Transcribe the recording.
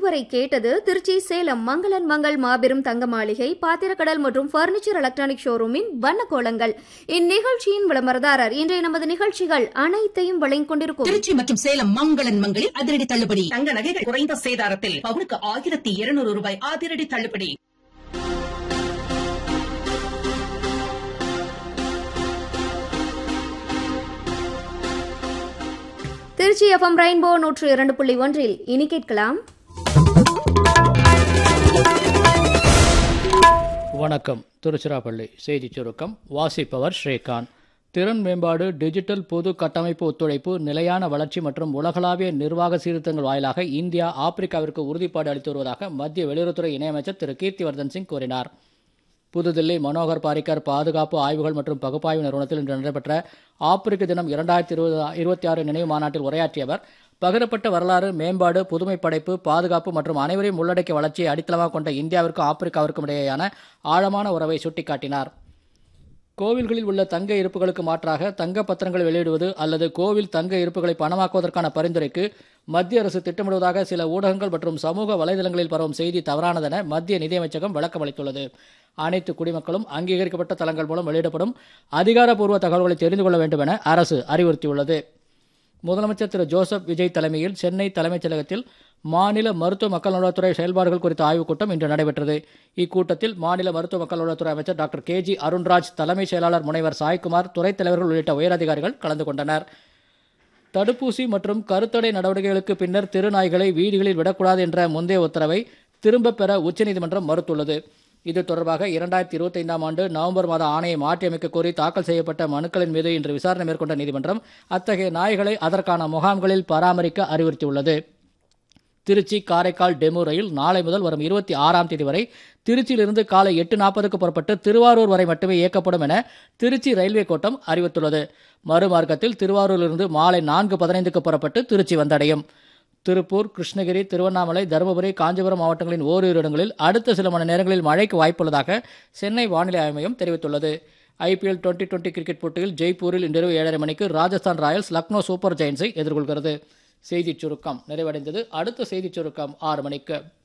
இதுவரை கேட்டது திருச்சி சேலம் மங்களன் மங்கள் மாபெரும் தங்க மாளிகை பாத்திரக்கடல் மற்றும் பர்னிச்சர் எலக்ட்ரானிக் ஷோரூமின் வண்ண கோலங்கள் இந்நிகழ்ச்சியின் விளம்பரதாரர் இன்றைய நமது நிகழ்ச்சிகள் அனைத்தையும் வழங்கிக் கொண்டிருக்கும் திருச்சி மற்றும் சேலம் மங்களன் மங்களில் அதிரடி தள்ளுபடி தங்க நகைகள் குறைந்த சேதாரத்தில் பவுனுக்கு ஆயிரத்தி இருநூறு ரூபாய் அதிரடி தள்ளுபடி திருச்சி எஃப்எம் ரெயின்போ நூற்று இரண்டு புள்ளி ஒன்றில் இனி கேட்கலாம் வணக்கம் திருச்சிராப்பள்ளி செய்திச் சுருக்கம் வாசிப்பவர் ஸ்ரீகாந்த் திறன் மேம்பாடு டிஜிட்டல் பொது கட்டமைப்பு ஒத்துழைப்பு நிலையான வளர்ச்சி மற்றும் உலகளாவிய நிர்வாக சீர்திருத்தங்கள் வாயிலாக இந்தியா ஆப்பிரிக்காவிற்கு உறுதிப்பாடு அளித்து வருவதாக மத்திய வெளியுறவுத்துறை இணையமைச்சர் திரு கீர்த்திவர்தன் சிங் கூறினார் புதுதில்லி மனோகர் பாரிக்கர் பாதுகாப்பு ஆய்வுகள் மற்றும் பகுப்பாய்வு நிறுவனத்தில் இன்று நடைபெற்ற ஆப்பிரிக்க தினம் இரண்டாயிரத்தி இருபது இருபத்தி ஆறு நினைவு மாநாட்டில் உரையாற்றிய அவர் பகிரப்பட்ட வரலாறு மேம்பாடு புதுமை படைப்பு பாதுகாப்பு மற்றும் அனைவரையும் உள்ளடக்கிய வளர்ச்சியை அடித்தளமாக கொண்ட இந்தியாவிற்கும் ஆப்பிரிக்காவிற்கும் இடையேயான ஆழமான உறவை சுட்டிக்காட்டினார் கோவில்களில் உள்ள தங்க இருப்புகளுக்கு மாற்றாக தங்க பத்திரங்களை வெளியிடுவது அல்லது கோவில் தங்க இருப்புகளை பணமாக்குவதற்கான பரிந்துரைக்கு மத்திய அரசு திட்டமிடுவதாக சில ஊடகங்கள் மற்றும் சமூக வலைதளங்களில் பரவும் செய்தி தவறானதென மத்திய நிதியமைச்சகம் விளக்கம் அளித்துள்ளது அனைத்து குடிமக்களும் அங்கீகரிக்கப்பட்ட தளங்கள் மூலம் வெளியிடப்படும் அதிகாரப்பூர்வ தகவல்களை தெரிந்து கொள்ள வேண்டும் என அரசு அறிவுறுத்தியுள்ளது முதலமைச்சர் திரு ஜோசப் விஜய் தலைமையில் சென்னை தலைமைச் செயலகத்தில் மாநில மருத்துவ மக்கள் நலத்துறை செயல்பாடுகள் குறித்த ஆய்வுக் கூட்டம் இன்று நடைபெற்றது இக்கூட்டத்தில் மாநில மருத்துவ மக்கள் நலத்துறை அமைச்சர் டாக்டர் கே ஜி அருண்ராஜ் தலைமைச் செயலாளர் முனைவர் சாய்குமார் துறைத் தலைவர்கள் உள்ளிட்ட உயரதிகாரிகள் கலந்து கொண்டனர் தடுப்பூசி மற்றும் கருத்தடை நடவடிக்கைகளுக்கு பின்னர் திருநாய்களை வீடுகளில் விடக்கூடாது என்ற முந்தைய உத்தரவை திரும்பப் பெற உச்சநீதிமன்றம் மறுத்துள்ளது இது தொடர்பாக இரண்டாயிரத்தி இருபத்தைந்தாம் ஆண்டு நவம்பர் மாத ஆணையை மாற்றியமைக்க கோரி தாக்கல் செய்யப்பட்ட மனுக்களின் மீது இன்று விசாரணை மேற்கொண்ட நீதிமன்றம் அத்தகைய நாய்களை அதற்கான முகாம்களில் பராமரிக்க அறிவுறுத்தியுள்ளது திருச்சி காரைக்கால் டெமு ரயில் நாளை முதல் வரும் இருபத்தி ஆறாம் தேதி வரை திருச்சியிலிருந்து காலை எட்டு நாற்பதுக்கு புறப்பட்டு திருவாரூர் வரை மட்டுமே இயக்கப்படும் என திருச்சி ரயில்வே கோட்டம் அறிவித்துள்ளது மறுமார்க்கத்தில் திருவாரூரிலிருந்து மாலை நான்கு பதினைந்துக்கு புறப்பட்டு திருச்சி வந்தடையும் திருப்பூர் கிருஷ்ணகிரி திருவண்ணாமலை தருமபுரி காஞ்சிபுரம் மாவட்டங்களின் ஓரிரு இடங்களில் அடுத்த சில மணி நேரங்களில் மழைக்கு வாய்ப்புள்ளதாக சென்னை வானிலை ஆய்வு மையம் தெரிவித்துள்ளது ஐபிஎல் டுவெண்டி டுவெண்டி கிரிக்கெட் போட்டியில் ஜெய்ப்பூரில் இன்றிரவு ஏழரை மணிக்கு ராஜஸ்தான் ராயல்ஸ் லக்னோ சூப்பர் ஜெயின்ஸை எதிர்கொள்கிறது செய்திச் சுருக்கம் நிறைவடைந்தது அடுத்த செய்திச் சுருக்கம் ஆறு மணிக்கு